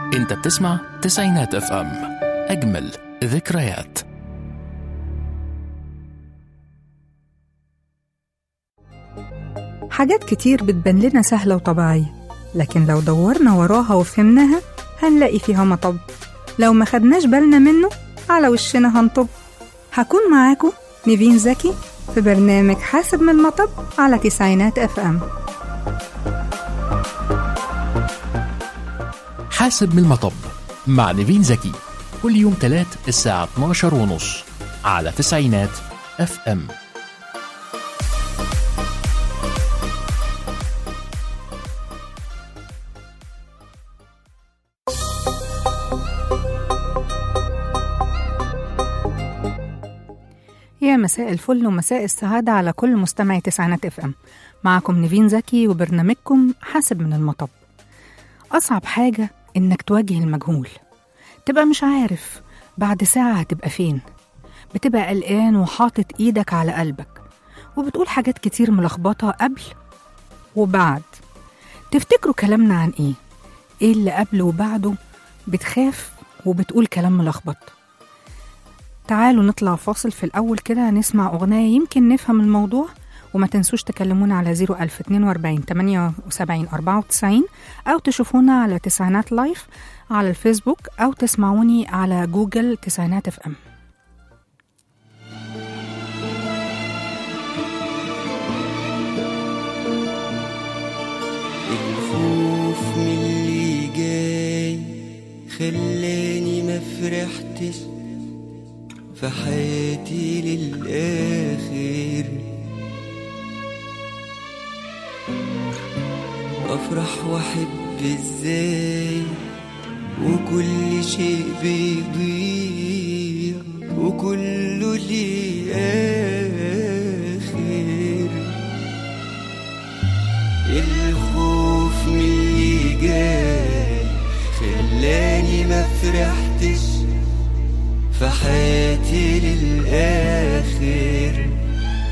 انت بتسمع تسعينات اف ام اجمل ذكريات حاجات كتير بتبان لنا سهلة وطبيعية لكن لو دورنا وراها وفهمناها هنلاقي فيها مطب لو ما خدناش بالنا منه على وشنا هنطب هكون معاكم نيفين زكي في برنامج حاسب من المطب على تسعينات اف ام حاسب من المطب مع نيفين زكي كل يوم تلات الساعة 12 ونص على تسعينات اف ام يا مساء الفل ومساء السعادة على كل مستمعي تسعينات اف ام معكم نيفين زكي وبرنامجكم حاسب من المطب أصعب حاجة إنك تواجه المجهول تبقى مش عارف بعد ساعة هتبقى فين بتبقى قلقان وحاطط إيدك على قلبك وبتقول حاجات كتير ملخبطة قبل وبعد تفتكروا كلامنا عن إيه؟ إيه اللي قبل وبعده بتخاف وبتقول كلام ملخبط تعالوا نطلع فاصل في الأول كده نسمع أغنية يمكن نفهم الموضوع وما تنسوش تكلمونا على 01042 78 94 أو تشوفونا على تسعينات لايف على الفيسبوك أو تسمعوني على جوجل تسعينات اف ام الخوف من اللي جاي خلاني ما فرحتش في حياتي للآخر أفرح وأحب إزاي وكل شيء بيضيع وكله ليه آخر الخوف من اللي جاي خلاني ما فرحتش في حياتي للآخر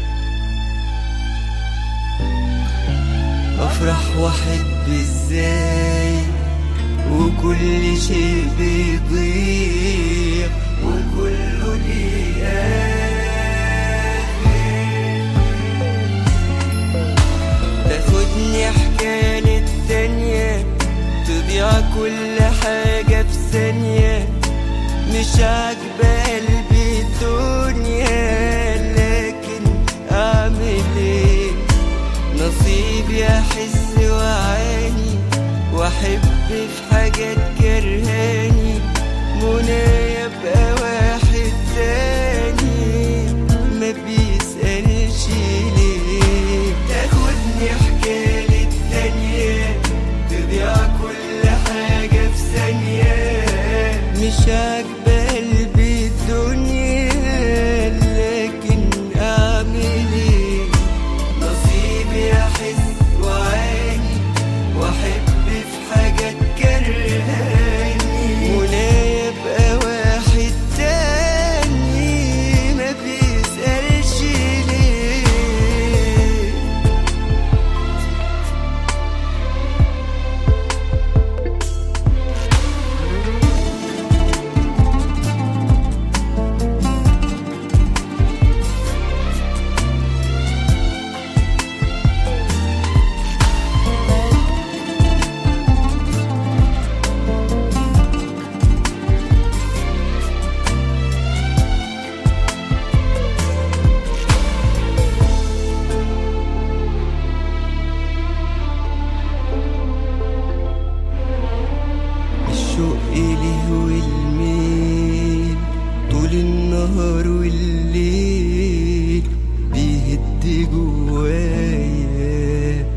أفرح وأحب إزاي وكل شيء بيضيع وكله ليه آخر تاخدني حكاية للتانية تضيع كل حاجة في ثانية مش عاجبة قلبي الدنيا لكن أعمل إيه نصيبي أحس وأعاني وأحب في حاجات كرهاني منى يبقى واحد تاني ما بيسألش ليه تاخدني حكاية للتانية تضيع كل حاجة في ثانية مش عاجبة قلبي الدنيا لكن أعمل إيه نصيبي أحس وأعاني وأحب في حاجات كرهاني ولا يبقى واحد تاني ما بيسألش ليه الشوق إليه والميل طول النهار والليل بيهد جوايا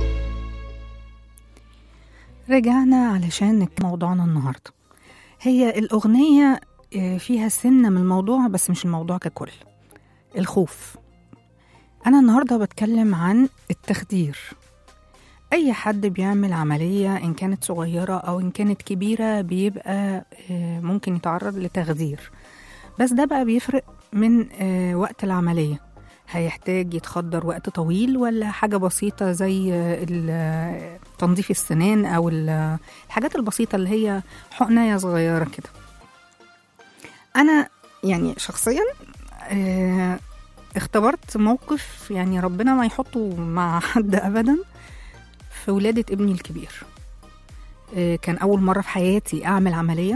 رجعنا علشان نك- موضوعنا النهاردة هي الأغنية آه، فيها سنة من الموضوع بس مش الموضوع ككل الخوف أنا النهاردة بتكلم عن التخدير أي حد بيعمل عملية إن كانت صغيرة أو إن كانت كبيرة بيبقى آه، ممكن يتعرض لتخدير بس ده بقى بيفرق من آه، وقت العملية هيحتاج يتخدر وقت طويل ولا حاجة بسيطة زي ال- تنظيف السنان او ال- الحاجات البسيطه اللي هي حقنايه صغيره كده انا يعني شخصيا آه، اختبرت موقف يعني ربنا ما يحطه مع حد ابدا في ولاده ابني الكبير آه، كان اول مره في حياتي اعمل عمليه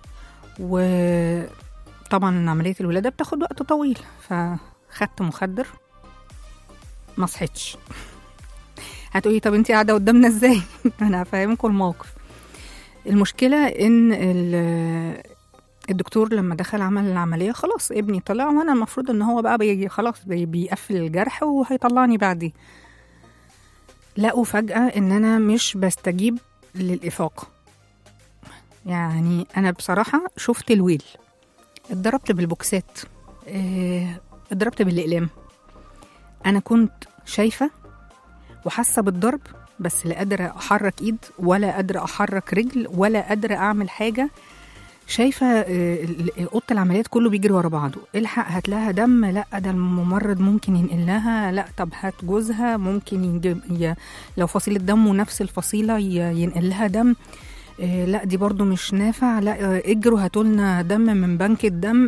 وطبعا عمليه الولاده بتاخد وقت طويل فخدت مخدر ما صحيتش هتقولي طب انت قاعده قدامنا ازاي انا هفهمكم الموقف المشكله ان ال- الدكتور لما دخل عمل العمليه خلاص ابني طلع وانا المفروض ان هو بقى بي خلاص بي بيقفل الجرح وهيطلعني بعديه لقوا فجاه ان انا مش بستجيب للافاقه يعني انا بصراحه شفت الويل اتضربت بالبوكسات اه، اتضربت بالاقلام انا كنت شايفه وحاسه بالضرب بس لا قادره احرك ايد ولا قادره احرك رجل ولا قادره اعمل حاجه شايفه آه، ال- ال- اوضه العمليات كله بيجري ورا بعضه الحق هات لها دم لا ده الممرض ممكن ينقل لها لا طب هات جوزها ممكن يجيب ي... لو فصيله دم ونفس الفصيله ي... ينقل لها دم آه، لا دي برضو مش نافع لا آه، اجروا هاتوا لنا دم من بنك الدم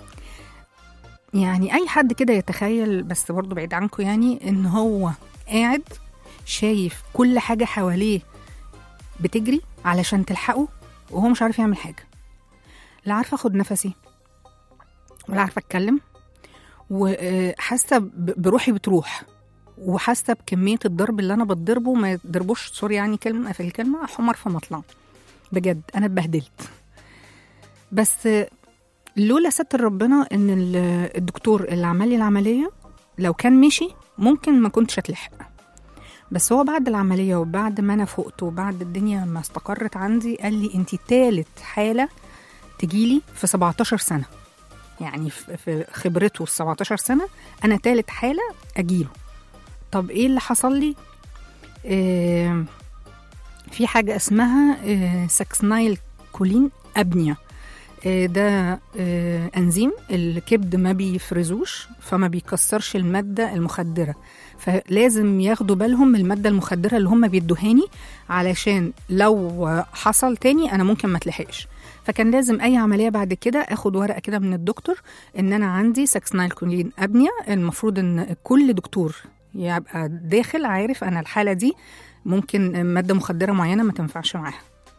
يعني اي حد كده يتخيل بس برضو بعيد عنكم يعني ان هو قاعد شايف كل حاجه حواليه بتجري علشان تلحقه وهو مش عارف يعمل حاجه لا عارفه اخد نفسي ولا عارفه اتكلم وحاسه ب- بروحي بتروح وحاسه بكميه الضرب اللي انا بتضربه ما يضربوش سوري يعني كلمه في الكلمه حمر في مطلع بجد انا اتبهدلت بس لولا ستر ربنا ان ال- الدكتور اللي عمل لي العمليه لو كان مشي ممكن ما كنتش اتلحق بس هو بعد العمليه وبعد ما انا فقت وبعد الدنيا ما استقرت عندي قال لي انت تالت حاله تجيلي في 17 سنه يعني في في خبرته ال 17 سنه انا تالت حاله اجيله طب ايه اللي حصل لي آه في حاجه اسمها آه ساكسنايل كولين ابنيا آه ده آه انزيم الكبد ما بيفرزوش فما بيكسرش الماده المخدره فلازم ياخدوا بالهم من الماده المخدره اللي هم بيدوهاني علشان لو حصل تاني انا ممكن ما اتلحقش فكان لازم اي عمليه بعد كده اخد ورقه كده من الدكتور ان انا عندي ساكسنايل كولين ابنيا المفروض ان كل دكتور يبقى داخل عارف انا الحاله دي ممكن ماده مخدره معينه ما تنفعش معاها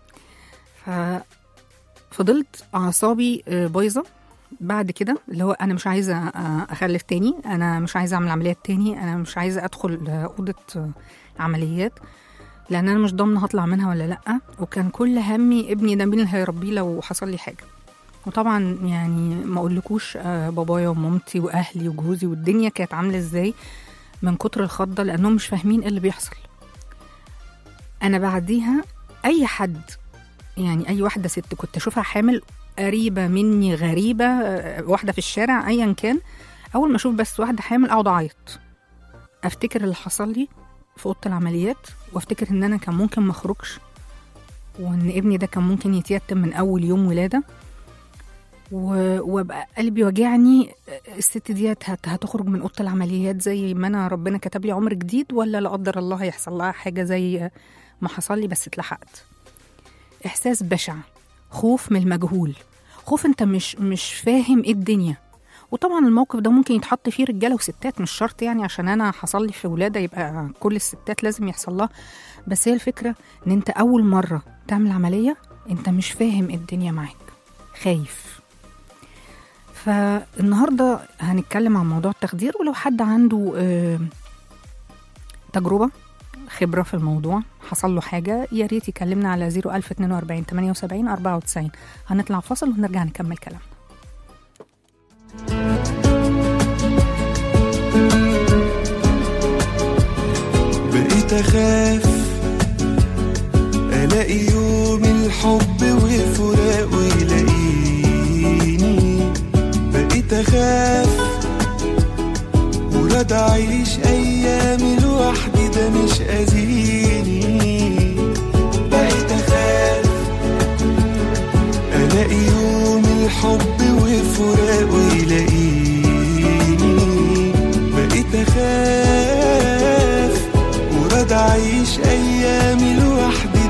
ففضلت اعصابي آه، بايظه بعد كده اللي هو انا مش عايزه آه، اخلف تاني انا مش عايزه اعمل عمليات تاني انا مش عايزه ادخل آه، اوضه آه، عمليات لان انا مش ضامنه هطلع منها ولا لا وكان كل همي ابني ده مين اللي هيربيه لو حصل لي حاجه وطبعا يعني ما اقولكوش آه، بابايا ومامتي واهلي وجوزي والدنيا كانت عامله ازاي من كتر الخضه لانهم مش فاهمين ايه اللي بيحصل انا بعديها اي حد يعني اي واحده ست كنت اشوفها حامل قريبه مني غريبه آه، واحده في الشارع ايا كان اول ما اشوف بس واحده حامل اقعد اعيط افتكر اللي حصل لي في اوضه العمليات وافتكر ان انا كان ممكن ما اخرجش وان ابني ده كان ممكن يتيتم من اول يوم ولاده و- وابقى قلبي وجعني الست ديت هت- هتخرج من اوضه العمليات زي ما انا ربنا كتب لي عمر جديد ولا لا قدر الله هيحصل لها حاجه زي ما حصل لي بس اتلحقت احساس بشع خوف من المجهول خوف انت مش مش فاهم ايه الدنيا وطبعا الموقف ده ممكن يتحط فيه رجاله وستات مش شرط يعني عشان انا حصل لي في ولاده يبقى كل الستات لازم يحصل لها بس هي الفكره ان انت اول مره تعمل عمليه انت مش فاهم ايه الدنيا معاك خايف فالنهارده هنتكلم عن موضوع التخدير ولو حد عنده آه، تجربه خبره في الموضوع حصل له حاجه يا ريت يكلمنا على 01042 78 94 هنطلع فاصل ونرجع نكمل كلامنا بقيت اخاف الاقي يوم الحب وفراق ويلاقيني بقيت اخاف وراد اعيش ايامي لوحدي ده مش اذيني بقيت اخاف الاقي يوم الحب وفراق ويلاقيني بقيت اخاف وراد اعيش ايامي لوحدي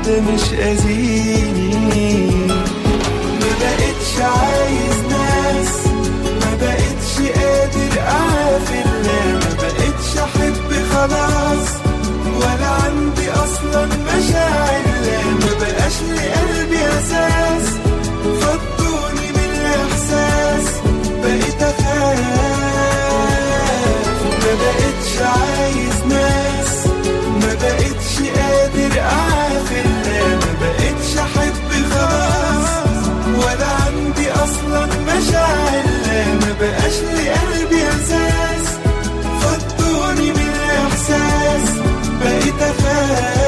ده مش أذيني ما بقتش عايز ناس ما بقتش قادر أعافر لا ما بقتش أحب خلاص ولا عندي أصلا مشاعر لا ما بقاش لقلبي أساس فضوني من الإحساس بقيت أخاف ما بقتش عايز ناس ما بقتش قادر أعافر لا ما بقتش أحب خلاص ولا عندي أصلا مشاعر لا ما بقاش لقلبي أساس فضوني من الإحساس بقيت أخاف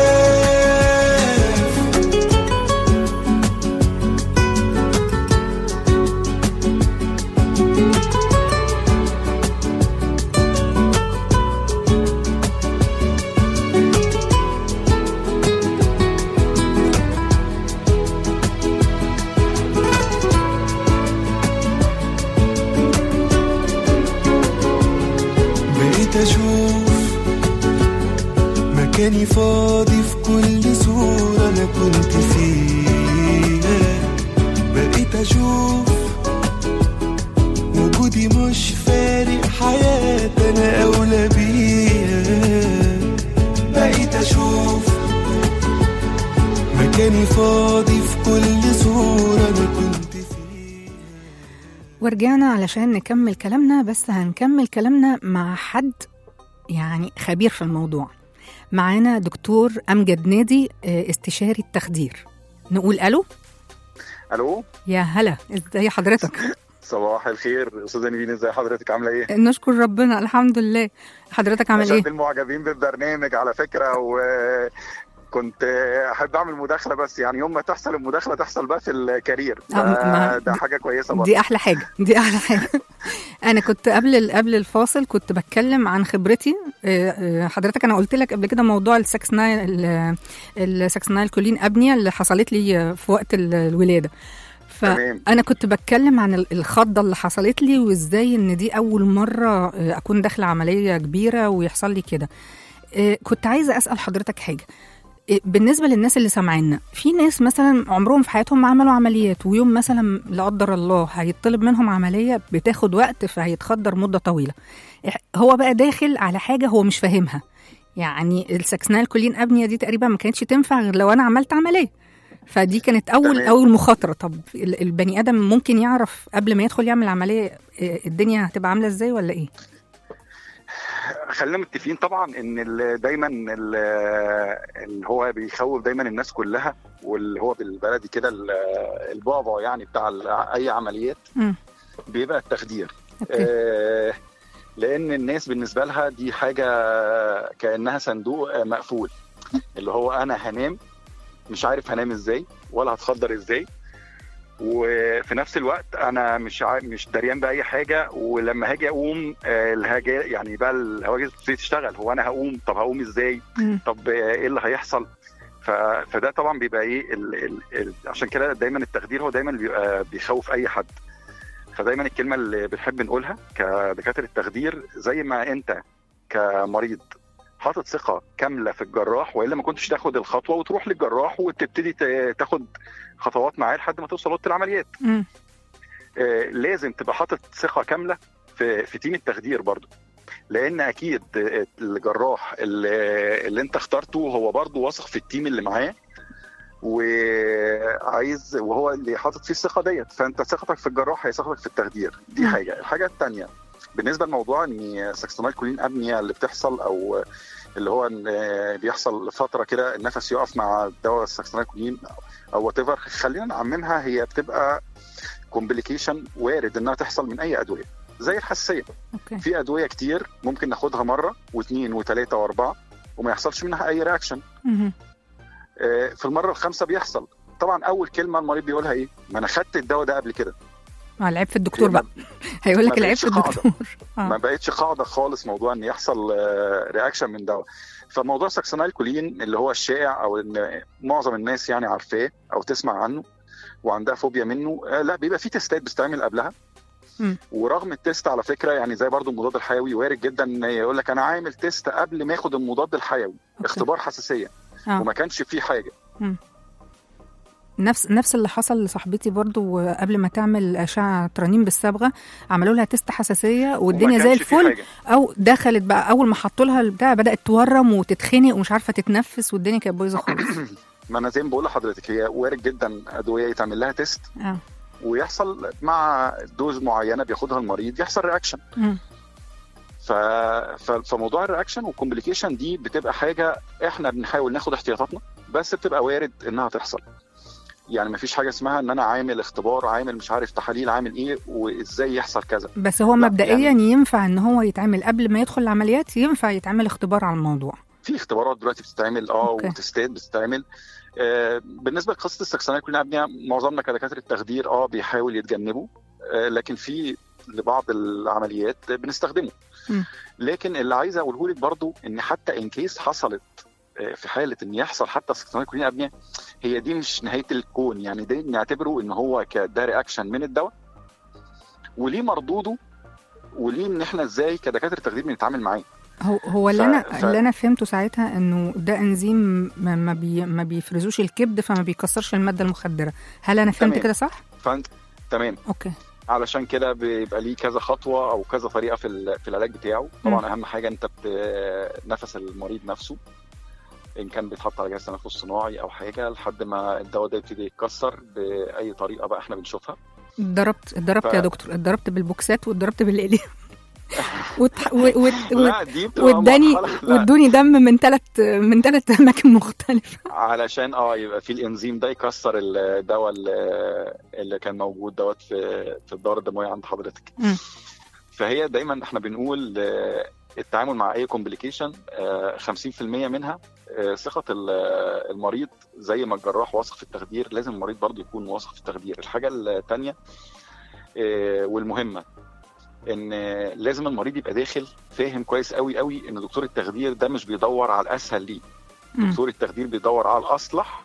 بقيت اشوف مكاني فاضي في كل صورة انا كنت فيها بقيت اشوف وجودي مش فارق حياتي انا اولى بيها بقيت اشوف مكاني فاضي في كل صورة انا كنت فيها ورجعنا علشان نكمل كلامنا بس هنكمل كلامنا مع حد يعني خبير في الموضوع معانا دكتور أمجد نادي آه، استشاري التخدير نقول ألو الو يا هلا ازاي حضرتك صباح الخير استاذه نيفين ازي حضرتك عامله ايه نشكر ربنا الحمد لله حضرتك عامل ايه عشان المعجبين بالبرنامج على فكره وكنت احب اعمل مداخله بس يعني يوم ما تحصل المداخله تحصل بقى في الكارير آه، ما- ده, ده حاجه كويسه برضه دي احلى حاجه دي احلى حاجه انا كنت قبل ال- قبل الفاصل كنت بتكلم عن خبرتي آه، آه، حضرتك انا قلت لك قبل كده موضوع السكسنايل ال- السكسنايل كولين ابنيا اللي حصلت لي آه، في وقت ال- الولاده تمام. فانا كنت بتكلم عن ال- الخضه اللي حصلت لي وازاي ان دي اول مره آه، اكون داخله عمليه كبيره ويحصل لي كده آه، كنت عايزه اسال حضرتك حاجه آه، بالنسبه للناس اللي سامعينا في ناس مثلا عمرهم في حياتهم ما عملوا عمليات ويوم مثلا لا قدر الله هيطلب منهم عمليه بتاخد وقت فهيتخدر مده طويله إح- هو بقى داخل على حاجه هو مش فاهمها يعني السكسنال كولين ابنيه دي تقريبا ما كانتش تنفع غير لو انا عملت عمليه فدي كانت اول تمام. اول مخاطره طب ال- البني ادم ممكن يعرف قبل ما يدخل يعمل عمليه آه، الدنيا هتبقى عامله ازاي ولا ايه خلينا متفقين طبعا ان ال- دايما ال- اللي هو بيخوف دايما الناس كلها واللي هو بالبلدي كده ال- البعبع يعني بتاع ال- اي عمليات مم. بيبقى التخدير اوكي آه، لان الناس بالنسبه لها دي حاجه كانها صندوق آه، مقفول اللي هو انا هنام مش عارف هنام ازاي ولا هتخدر ازاي وفي نفس الوقت انا مش عا... مش دريان باي حاجه ولما هاجي اقوم آه، الهاجي يعني بقى الهواجس بتبتدي تشتغل هو انا هقوم طب هقوم ازاي مم. طب آه، ايه اللي هيحصل ف... فده طبعا بيبقى ايه ال... ال... ال... عشان كده دايما التخدير هو دايما بيبقى بيخوف اي حد فدايما الكلمه اللي بنحب نقولها كدكاتره التخدير زي ما انت كمريض حاطط ثقه كامله في الجراح والا ما كنتش تاخد الخطوه وتروح للجراح وتبتدي ت- تاخد خطوات معاه لحد ما توصل اوضه العمليات مم. آه، لازم تبقى حاطط ثقه كامله في في تيم التخدير برضو لان اكيد الجراح اللي, اللي انت اخترته هو برضو واثق في التيم اللي معاه وعايز وهو اللي حاطط فيه الثقه ديت فانت ثقتك في الجراح هي ثقتك في التخدير دي مم. حاجه الحاجه الثانيه بالنسبه لموضوع ان سكستونال كولين ابنيا اللي بتحصل او اللي هو ان بيحصل فتره كده النفس يقف مع دواء السكستونال كولين او وات ايفر خلينا نعممها هي بتبقى كومبليكيشن وارد انها تحصل من اي ادويه زي الحساسيه اوكي في ادويه كتير ممكن ناخدها مره واثنين وثلاثه واربعه وما يحصلش منها اي رياكشن مهم. آه، في المره الخامسه بيحصل طبعا اول كلمه المريض بيقولها ايه ما انا خدت الدواء ده قبل كده آه، العيب في الدكتور هي بقى هيقول ما لك العيب في بقتش قاعدة. الدكتور ما اه بقتش قاعده خالص موضوع ان يحصل رياكشن من دواء فموضوع ساكسونايل كولين اللي هو الشائع او ان معظم الناس يعني عارفاه او تسمع عنه وعندها فوبيا منه آه، لا بيبقى في تيستات بتتعمل قبلها مم. ورغم التيست على فكره يعني زي برضو المضاد الحيوي وارد جدا ان يقول لك انا عامل تيست قبل ما اخد المضاد الحيوي اختبار حساسيه آه. وما كانش فيه حاجه نفس نفس اللي حصل لصاحبتي برضو قبل ما تعمل اشعه رنين بالصبغه عملوا لها تيست حساسيه والدنيا وما زي كانش في الفل حاجة. او دخلت بقى اول ما حطوا لها البتاع بدات تورم وتتخنق ومش عارفه تتنفس والدنيا كانت بايظه خالص ما انا زي ما بقول لحضرتك هي وارد جدا ادويه يتعمل لها تيست اه ويحصل مع دوز معينه بياخدها المريض يحصل رياكشن مم. ف... ف... فموضوع الرياكشن والكومبليكيشن دي بتبقى حاجه احنا بنحاول ناخد احتياطاتنا بس بتبقى وارد انها تحصل يعني مفيش حاجه اسمها ان انا عامل اختبار عامل مش عارف تحاليل عامل ايه وازاي يحصل كذا بس هو لا، مبدئيا يعني- ينفع ان هو يتعمل قبل ما يدخل العمليات ينفع يتعمل اختبار على الموضوع في اختبارات دلوقتي بتتعمل اه أوكي. وتستات بتتعمل آه بالنسبه لقصه السكسنات كلنا ابنيه معظمنا كدكاتره تخدير اه بيحاول يتجنبه آه لكن في لبعض العمليات بنستخدمه مم. لكن اللي عايز اقوله لك برضو ان حتى ان كيس حصلت آه، في حاله ان يحصل حتى سكسنات كلنا ابنيه هي دي مش نهايه الكون يعني ده نعتبره ان هو كده رياكشن من الدواء وليه مردوده وليه ان احنا ازاي كدكاتره تخدير بنتعامل معاه هو هو اللي ف- انا ف- اللي انا فهمته ساعتها انه ده انزيم ما ما, بي ما بيفرزوش الكبد فما بيكسرش الماده المخدره هل انا فهمت تمام. كده صح فانت تمام اوكي علشان كده بيبقى ليه كذا خطوه او كذا طريقه في ال- في العلاج بتاعه طبعا اهم حاجه انت بت- نفس المريض نفسه ان كان بيتحط على جهاز تنفس صناعي او حاجه لحد ما الدواء ده يبتدي يتكسر باي طريقه بقى احنا بنشوفها اتضربت اتضربت ف- يا دكتور اتضربت بالبوكسات واتضربت بالاقلام واتح- و- وات- لا دي بتبقى واداني مرحلة- لا، وادوني دم من ثلاث من ثلاث اماكن مختلفه علشان اه يبقى في الانزيم ده يكسر الدواء اللي- اللي كان موجود دوت في في الدوره الدمويه عند حضرتك مم. فهي دايما احنا بنقول آه، التعامل مع اي كومبليكيشن 50% منها آه، ثقه ال- المريض زي ما الجراح واثق في التخدير لازم المريض برضه يكون واثق في التخدير الحاجه الثانيه والمهمه ان لازم المريض يبقى داخل فاهم كويس قوي قوي ان دكتور التخدير ده مش بيدور على الاسهل ليه مم. دكتور التخدير بيدور على الاصلح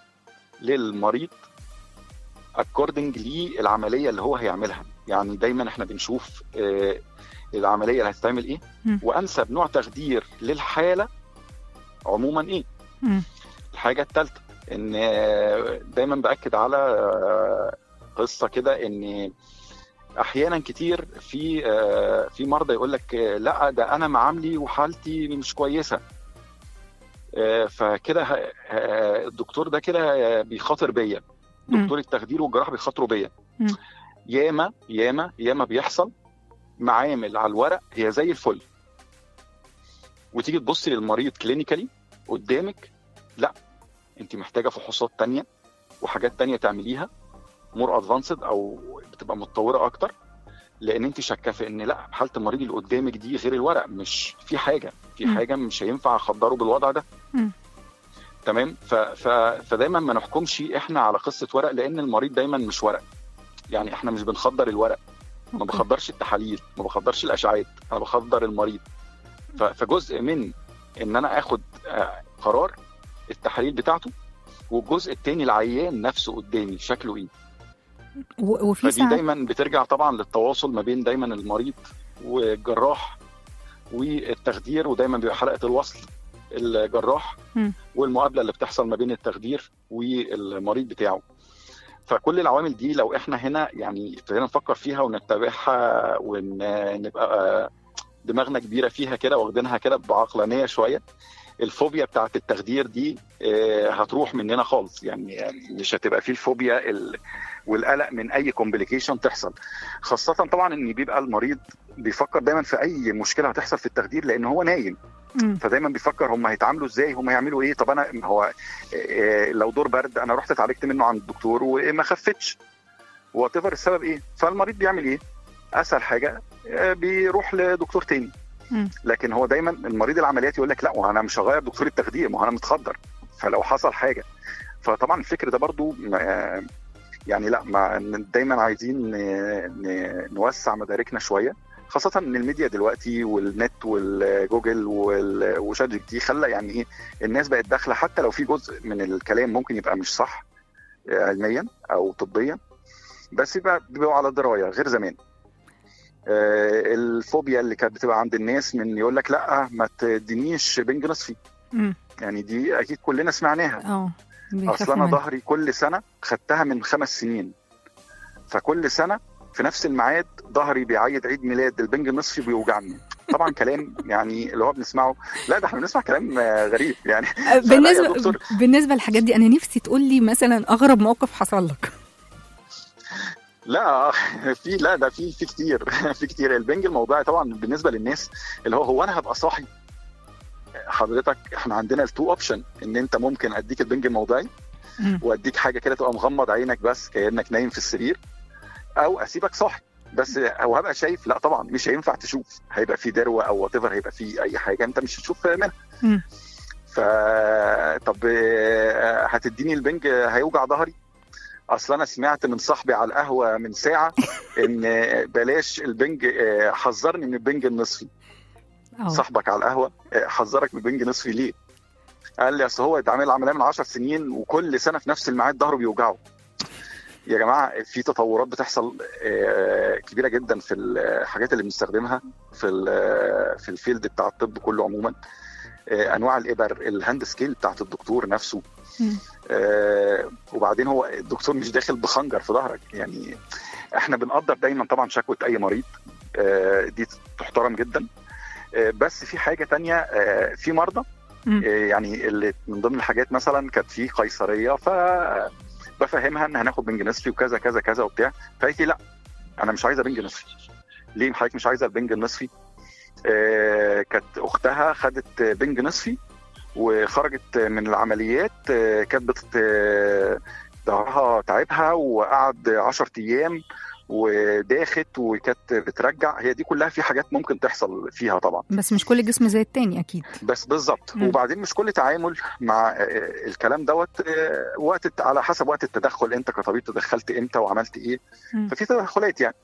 للمريض اكوردنج للعمليه اللي هو هيعملها يعني دايما احنا بنشوف آه، العمليه اللي هتتعمل ايه مم. وانسب نوع تخدير للحاله عموما ايه مم. الحاجه الثالثه ان آه، دايما باكد على آه، قصه كده ان احيانا كتير في آه، في مرضى يقول لك آه، لا ده انا معاملي وحالتي مش كويسه آه، فكده ه- آه، الدكتور ده كده آه، بيخاطر بيا مم. دكتور التخدير والجراح بيخاطروا بيا مم. ياما ياما ياما بيحصل معامل على الورق هي زي الفل وتيجي تبصي للمريض كلينيكالي قدامك لا انت محتاجه فحوصات تانية وحاجات تانية تعمليها مور ادفانسد او بتبقى متطوره اكتر لان انت شاكه في ان لا حاله المريض اللي قدامك دي غير الورق مش في حاجه في مم. حاجه مش هينفع اخدره بالوضع ده مم. تمام ف... ف... فدايما ما نحكمش احنا على قصه ورق لان المريض دايما مش ورق يعني احنا مش بنخدر الورق ما أوكي. بخدرش التحاليل ما بخدرش الاشعاعات انا بخدر المريض ف... فجزء من ان انا اخد آه، قرار التحاليل بتاعته والجزء التاني العيان نفسه قدامي شكله ايه و- وفي فدي ساعات دايما بترجع طبعا للتواصل ما بين دايما المريض والجراح والتخدير ودايما بيبقى حلقه الوصل الجراح مم. والمقابله اللي بتحصل ما بين التخدير والمريض بتاعه فكل العوامل دي لو احنا هنا يعني ابتدينا نفكر فيها ونتبعها ونبقى دماغنا كبيره فيها كده واخدينها كده بعقلانيه شويه الفوبيا بتاعت التخدير دي آه، هتروح مننا خالص يعني يعني مش هتبقى فيه الفوبيا ال... والقلق من اي كومبليكيشن تحصل خاصه طبعا ان بيبقى المريض بيفكر دايما في اي مشكله هتحصل في التخدير لان هو نايم مم. فدايما بيفكر هم هيتعاملوا ازاي هم هيعملوا ايه طب انا ما هو آه، لو دور برد انا رحت اتعالجت منه عند الدكتور وما خفتش وات السبب ايه فالمريض بيعمل ايه اسهل حاجه آه، بيروح لدكتور تاني مم. لكن هو دايما المريض العمليات يقول لك لا وانا مش هغير دكتور التخدير ما هو انا متخدر فلو حصل حاجه فطبعا الفكر ده برضو آه، يعني لا ما دايما عايزين ن- ن- نوسع مداركنا شويه خاصة ان الميديا دلوقتي والنت والجوجل وال- وشات جي بي تي خلى يعني ايه الناس بقت داخله حتى لو في جزء من الكلام ممكن يبقى مش صح آه، علميا او طبيا بس يبقى بيبقوا على درايه غير زمان آه، الفوبيا اللي كانت بتبقى عند الناس من يقول لك لا ما تدينيش بنج نصفي مم. يعني دي اكيد كلنا سمعناها اه بيخافوا اصل انا منها. ظهري كل سنه خدتها من خمس سنين فكل سنه في نفس الميعاد ظهري بيعيد عيد ميلاد البنج النصفي بيوجعني طبعا كلام يعني اللي هو بنسمعه لا ده احنا بنسمع كلام آه، غريب يعني آه، فلا يا بالنسبه دكتور. بالنسبه للحاجات دي انا نفسي تقول لي مثلا اغرب موقف حصل لك لا في لا ده في في كتير في كتير البنج الموضوعي طبعا بالنسبه للناس اللي هو هو انا هبقى صاحي حضرتك احنا عندنا التو اوبشن ان انت ممكن اديك البنج الموضعي مم. واديك حاجه كده تبقى مغمض عينك بس كانك نايم في السرير او اسيبك صاحي بس او هبقى شايف لا طبعا مش هينفع تشوف هيبقى في دروه او وات هيبقى في اي حاجه انت مش هتشوف منها مم. ف طب آه، هتديني البنج هيوجع ظهري اصل انا سمعت من صاحبي على القهوه من ساعه ان بلاش البنج آه، حذرني من البنج النصفي اه صاحبك على القهوه آه، حذرك من البنج النصفي ليه قال لي اصل هو اتعمل عمليه من 10 سنين وكل سنه في نفس الميعاد ظهره بيوجعه يا جماعه في تطورات بتحصل آه، كبيره جدا في الحاجات اللي بنستخدمها في ال- في الفيلد بتاع الطب كله عموما آه، انواع الابر الهاند سكيل بتاعت الدكتور نفسه مم. آه، وبعدين هو الدكتور مش داخل بخنجر في ظهرك يعني احنا بنقدر دايما طبعا شكوى اي مريض آه، دي تحترم جدا آه، بس في حاجه تانية آه، في مرضى مم. آه، يعني اللي من ضمن الحاجات مثلا كانت في قيصريه ف بفهمها ان هناخد بنج نصفي وكذا كذا كذا وبتاع فقالت لي لا انا مش عايزه بنج نصفي ليه حضرتك مش عايزه البنج النصفي آه، كانت اختها خدت بنج نصفي وخرجت من العمليات آه، كانت بت آه، ظهرها تعبها وقعد 10 ايام وداخت وكانت بترجع هي دي كلها في حاجات ممكن تحصل فيها طبعا بس مش كل جسم زي التاني اكيد بس بالظبط مم. وبعدين مش كل تعامل مع آه، الكلام دوت آه، وقت الت- على حسب وقت التدخل انت كطبيب تدخلت امتى وعملت ايه مم. ففي تدخلات يعني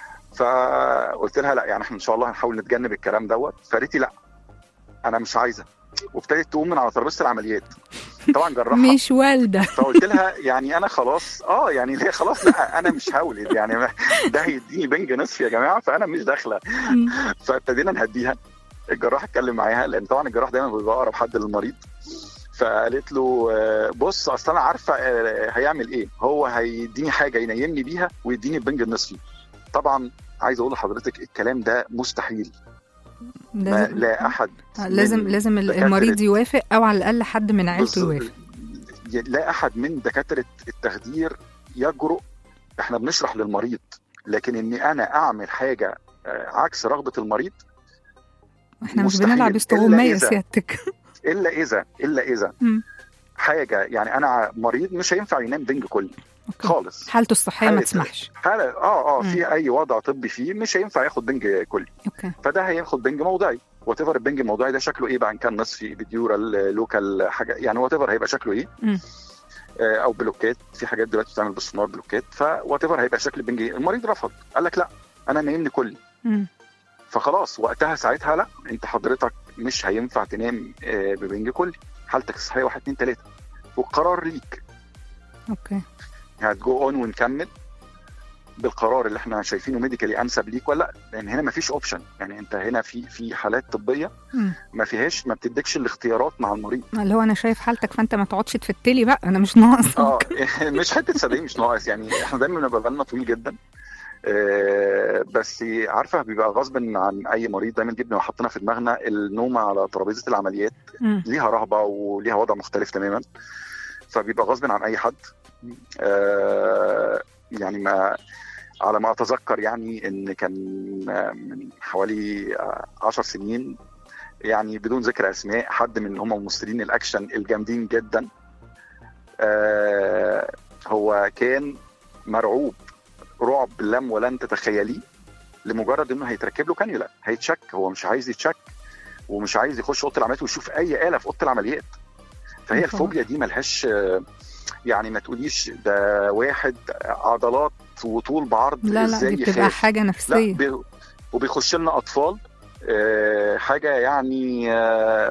فقلت لها لا يعني احنا ان شاء الله هنحاول نتجنب الكلام دوت فقالت لي لا انا مش عايزه وابتدت تقوم من على ترابيزه العمليات طبعا جراحه مش والده فقلت لها يعني انا خلاص اه يعني ليه خلاص لا انا مش هولد يعني ما- ده هيديني بنج نصف يا جماعه فانا مش داخله مم. فابتدينا نهديها الجراح اتكلم معاها لان طبعا الجراح دايما بيبقى اقرب حد للمريض فقالت له آه، بص اصل انا عارفه آه، هيعمل ايه هو هيديني حاجه ينيمني بيها ويديني البنج النصفي طبعا عايز اقول لحضرتك الكلام ده مستحيل ما لازم لا احد لازم من لازم دكاترة- المريض يوافق او على الاقل حد من عيلته بالظبط. يوافق لا احد من دكاتره التخدير يجرؤ احنا بنشرح للمريض لكن اني انا اعمل حاجه آه، عكس رغبه المريض احنا مش مستحيل. بنلعب إلا استغماية إذا- سيادتك الا اذا الا اذا مم. حاجه يعني انا مريض مش هينفع ينام بنج كلي أوكي. خالص حالته الصحيه ما حالة- تسمحش حاله اه اه مم. في اي وضع طبي فيه مش هينفع ياخد بنج كلي اوكي فده هياخد بنج موضعي وات ايفر البنج الموضعي ده شكله ايه بقى ان كان نصفي بديورال لوكال حاجه يعني وات ايفر هيبقى شكله ايه مم. آه، او بلوكات في حاجات دلوقتي بتعمل بالسونار بلوكات فوات ايفر هيبقى شكل البنج إيه. المريض رفض قال لك لا انا نايمني كلي مم. فخلاص وقتها ساعتها لا انت حضرتك مش هينفع تنام آه، ببنج كلي حالتك الصحيه واحد اتنين تلاته والقرار ليك اوكي هتجو اون ونكمل بالقرار اللي احنا شايفينه ميديكالي انسب ليك ولا لا لان هنا مفيش اوبشن يعني انت هنا في في حالات طبيه مم. ما فيهاش ما بتديكش الاختيارات مع المريض اللي هو انا شايف حالتك فانت ما تقعدش تفتلي بقى انا مش ناقص اه مش حته صدقني مش ناقص يعني احنا دايما بنبقى بالنا طويل جدا آه، بس عارفه بيبقى غصب عن اي مريض دايما دي بنبقى حاطينها في دماغنا النوم على ترابيزه العمليات مم. ليها رهبه وليها وضع مختلف تماما فبيبقى غصب عن اي حد آه، يعني ما على ما اتذكر يعني ان كان آه، من حوالي آه، عشر سنين يعني بدون ذكر اسماء حد من هم ممثلين الاكشن الجامدين جدا آه، هو كان مرعوب رعب لم ولن تتخيليه لمجرد انه هيتركب له كانيولا هيتشك هو مش عايز يتشك ومش عايز يخش اوضه العمليات ويشوف اي اله في اوضه العمليات فهي يا الفوبيا دي ملهاش آه، يعني ما تقوليش ده واحد عضلات وطول بعرض لا لا ازاي دي بتبقى يخاف حاجه لا نفسيه بي- وبيخش لنا اطفال آه، حاجه يعني آه،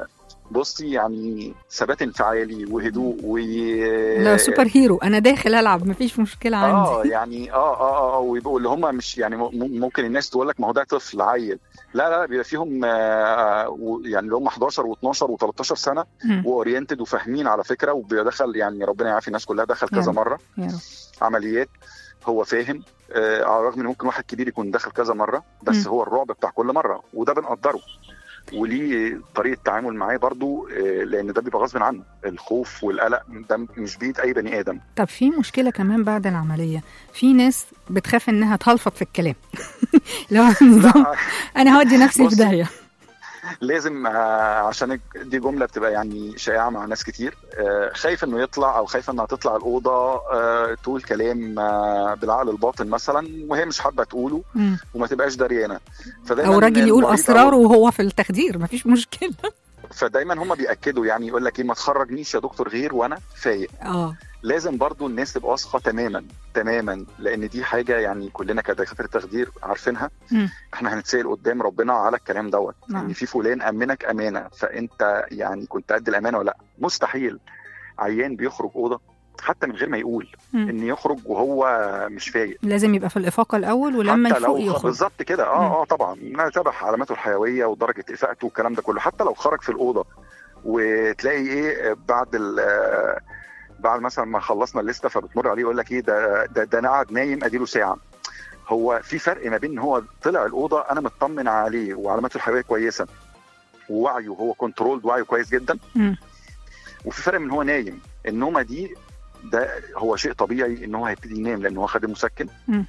بصي يعني ثبات انفعالي وهدوء و لا سوبر هيرو انا داخل العب مفيش مشكله اه عندي يعني اه اه اه ويبقوا اللي هم مش يعني م- ممكن الناس تقول لك ما هو ده طفل عيل لا لا بيبقى فيهم آه و- يعني اللي هم 11 و12 و13 سنه مم. واورينتد وفاهمين على فكره وبيدخل يعني ربنا يعافي الناس كلها دخل يا كذا رب. مره يا رب عمليات هو فاهم آه على الرغم ان ممكن واحد كبير يكون دخل كذا مره بس مم. هو الرعب بتاع كل مره وده بنقدره وليه طريقه تعامل معاه برضو آه لان ده بيبقى غصب عنه الخوف والقلق ده مش بيد اي بني ادم طب في مشكله كمان بعد العمليه في ناس بتخاف انها تهلفط في الكلام لو نظام لا انا هودي نفسي في بصي، داهيه لازم آه، عشان دي جمله بتبقى يعني شائعه مع ناس كتير آه، خايف انه يطلع او خايفه انها تطلع الاوضه آه، تقول كلام آه، بالعقل الباطن مثلا وهي مش حابه تقوله مم. وما تبقاش دريانه فدايما او راجل يقول المريض أو- اسراره وهو في التخدير مفيش مشكله فدايما هم بياكدوا يعني يقول لك ايه ما تخرجنيش يا دكتور غير وانا فايق اه لازم برضو الناس تبقى واثقه تماما تماما لان دي حاجه يعني كلنا كدكاتره تخدير عارفينها مم. احنا هنتسال قدام ربنا على الكلام دوت نعم. ان في فلان امنك امانه فانت يعني كنت قد الامانه ولا لا مستحيل عيان بيخرج اوضه حتى من غير ما يقول مم. ان يخرج وهو مش فايق لازم يبقى في الافاقه الاول ولما حتى يفوق لو يخرج بالظبط كده مم. اه اه طبعا نتابع علاماته الحيويه ودرجه افاقته والكلام ده كله حتى لو خرج في الاوضه وتلاقي ايه بعد ال آه، بعد مثلا ما خلصنا الليسته فبتمر عليه يقول لك ايه ده ده, ده انا قاعد نايم اديله ساعه هو في فرق ما بين ان هو طلع الاوضه انا مطمن عليه وعلاماته الحيويه كويسه ووعيه هو كنترول وعيه كويس جدا مم. وفي فرق من إن هو نايم النومه دي ده هو شيء طبيعي ان هو هيبتدي ينام لان هو خد المسكن مم.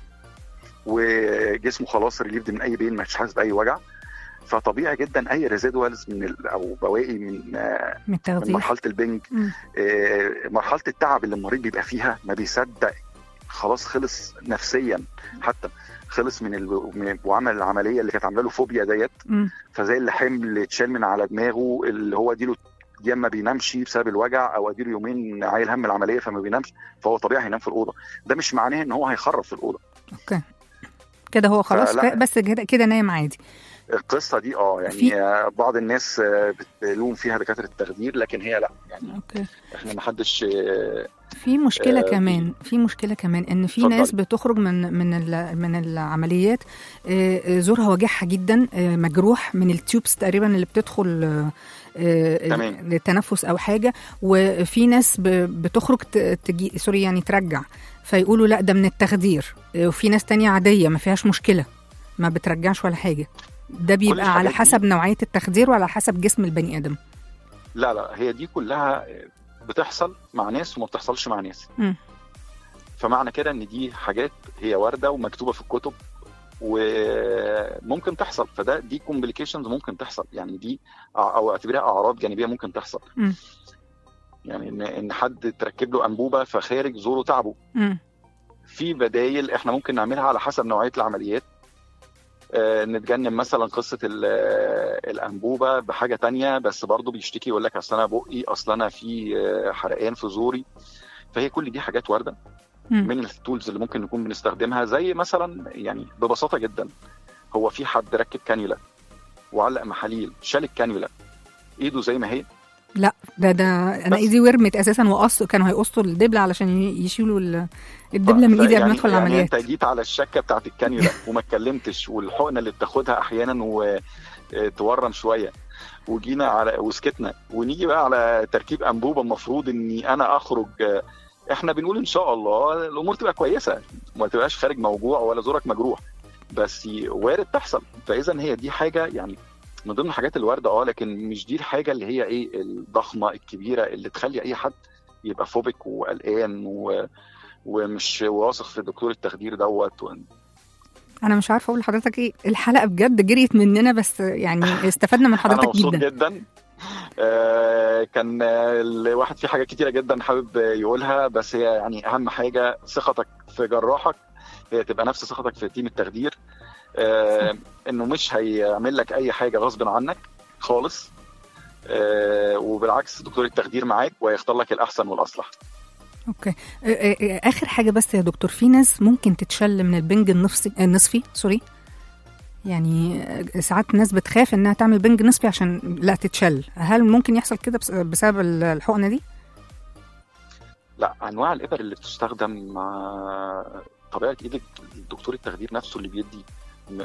وجسمه خلاص ريليفد من اي بين مش حاسس باي وجع فطبيعي جدا اي ريزيدوالز من ال- او بواقي من آه، من من التخدير مرحله البنج مم. آه، مرحله التعب اللي المريض بيبقى فيها ما بيصدق خلاص خلص نفسيا حتى خلص من ال... من وعمل العمليه اللي كانت عامله له فوبيا ديت مم. فزي اللي حمل اتشال من على دماغه اللي هو اديله يا اما بينامش بسبب الوجع او اديله يومين عايل هم العمليه فما بينامش فهو طبيعي هينام في الاوضه ده مش معناه ان هو هيخرب في الاوضه اوكي كده هو خلاص فلا. فاق بس كده كده نايم عادي القصه دي اه يعني في- آه، بعض الناس آه، بتلوم فيها دكاتره التخدير لكن هي لا يعني اوكي احنا ما حدش آه، في مشكلة آه، كمان في مشكلة كمان ان في اتفضلي. ناس بتخرج من من ال- من العمليات آه، آه، زورها وجعها جدا آه، مجروح من التيوبس تقريبا اللي بتدخل آه، آه، تمام. للتنفس او حاجة وفي ناس ب- بتخرج ت- تجي سوري يعني ترجع فيقولوا لا ده من التخدير آه، وفي ناس تانية عادية ما فيهاش مشكلة ما بترجعش ولا حاجة ده بيبقى على الحاجات دي- حسب نوعية التخدير وعلى حسب جسم البني آدم لا لا هي دي كلها بتحصل مع ناس وما بتحصلش مع ناس مم. فمعنى كده ان دي حاجات هي وارده ومكتوبه في الكتب وممكن تحصل فده دي كومبليكيشنز ممكن تحصل يعني دي او اعتبرها اعراض جانبيه ممكن تحصل مم. يعني ان ان حد تركب له انبوبه فخارج زوره تعبه مم. في بدايل احنا ممكن نعملها على حسب نوعيه العمليات آه، نتجنب مثلا قصه ال- آه، الانبوبه بحاجه تانية بس برضه بيشتكي يقول لك اصل انا بقي اصل انا في آه، حرقان في زوري فهي كل دي حاجات وارده مم. من التولز اللي ممكن نكون بنستخدمها زي مثلا يعني ببساطه جدا هو في حد ركب كانيولا وعلق محاليل شال الكانيولا ايده زي ما هي لا ده ده انا بس. ايدي ورمت اساسا وقص كانوا هيقصوا الدبله علشان ي- يشيلوا ال- الدبله من ف- ايدي قبل ما يعني- ادخل يعني العمليات انت جيت على الشكه بتاعت الكانيولا وما اتكلمتش والحقنه اللي بتاخدها احيانا وتورم شويه وجينا على وسكتنا ونيجي بقى على تركيب انبوبه المفروض اني انا اخرج آه، احنا بنقول ان شاء الله الامور تبقى كويسه وما تبقاش خارج موجوع ولا زورك مجروح بس وارد تحصل فاذا هي دي حاجه يعني من ضمن الحاجات الوارده اه لكن مش دي الحاجه اللي هي ايه الضخمه الكبيره اللي تخلي اي حد يبقى فوبك وقلقان و... ومش واثق في دكتور التخدير دوت و... انا مش عارفه اقول لحضرتك ايه الحلقه بجد جريت مننا بس يعني استفدنا من انا حضرتك مبسوط جدا جدا آه كان آه، الواحد في حاجات كتيره جدا حابب يقولها بس هي يعني اهم حاجه ثقتك في جراحك هي تبقى نفس ثقتك في تيم التخدير آه انه مش هيعمل لك اي حاجه غصب عنك خالص آه وبالعكس دكتور التخدير معاك وهيختار لك الاحسن والاصلح اوكي آه، آه، آه، اخر حاجه بس يا دكتور في ناس ممكن تتشل من البنج النفسي النصفي سوري يعني ساعات ناس بتخاف انها تعمل بنج نصفي عشان لا تتشل هل ممكن يحصل كده بس- بسبب الحقنه دي لا انواع الابر اللي بتستخدم مع طبيعه ايد الدكتور التخدير نفسه اللي بيدي م-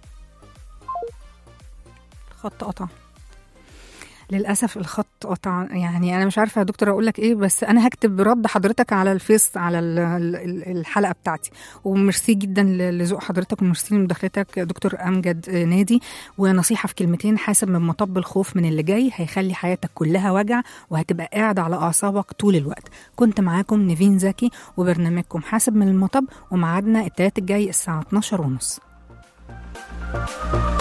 خط قطع للاسف الخط قطع يعني انا مش عارفه يا دكتور اقول لك ايه بس انا هكتب رد حضرتك على الفيس على ال- ال- الحلقه بتاعتي وميرسي جدا ل- لذوق حضرتك وميرسي لمداخلتك يا دكتور امجد نادي ونصيحه في كلمتين حاسب من مطب الخوف من اللي جاي هيخلي حياتك كلها وجع وهتبقى قاعد على اعصابك طول الوقت كنت معاكم نيفين زكي وبرنامجكم حاسب من المطب وميعادنا التلات الجاي الساعه 12 ونص